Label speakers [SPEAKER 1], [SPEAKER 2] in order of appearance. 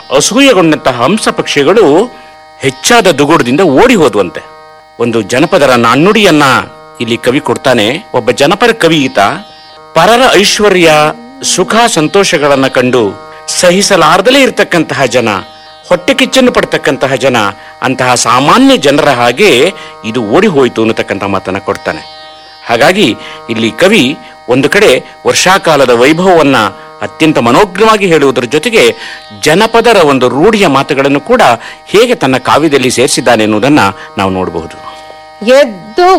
[SPEAKER 1] ಅಸೂಯೆಗೊಂಡಂತಹ ಹಂಸ ಪಕ್ಷಿಗಳು ಹೆಚ್ಚಾದ ದುಗುಡದಿಂದ ಓಡಿ ಹೋದ್ವಂತೆ ಒಂದು ಜನಪದರ ನಾಣ್ಣುಡಿಯನ್ನ ಇಲ್ಲಿ ಕವಿ ಕೊಡ್ತಾನೆ ಒಬ್ಬ ಜನಪದ ಕವಿ ಈತ ಪರರ ಐಶ್ವರ್ಯ ಸುಖ ಸಂತೋಷಗಳನ್ನ ಕಂಡು ಸಹಿಸಲಾರದಲೇ ಇರತಕ್ಕಂತಹ ಜನ ಹೊಟ್ಟೆ ಕಿಚ್ಚನ್ನು ಪಡ್ತಕ್ಕಂತಹ ಜನ ಅಂತಹ ಸಾಮಾನ್ಯ ಜನರ ಹಾಗೆ ಇದು ಓಡಿ ಹೋಯಿತು ಅನ್ನತಕ್ಕಂಥ ಮಾತನ್ನ ಕೊಡ್ತಾನೆ ಹಾಗಾಗಿ ಇಲ್ಲಿ ಕವಿ ಒಂದು ಕಡೆ ವರ್ಷಾಕಾಲದ ವೈಭವವನ್ನ ಅತ್ಯಂತ ಮನೋಗ್ರವಾಗಿ ಹೇಳುವುದರ ಜೊತೆಗೆ ಜನಪದರ ಒಂದು ರೂಢಿಯ ಮಾತುಗಳನ್ನು ಕೂಡ ಹೇಗೆ ತನ್ನ ಕಾವ್ಯದಲ್ಲಿ ಸೇರಿಸಿದ್ದಾನೆ ಎನ್ನುವುದನ್ನ ನಾವು ನೋಡಬಹುದು
[SPEAKER 2] ಎದ್ದು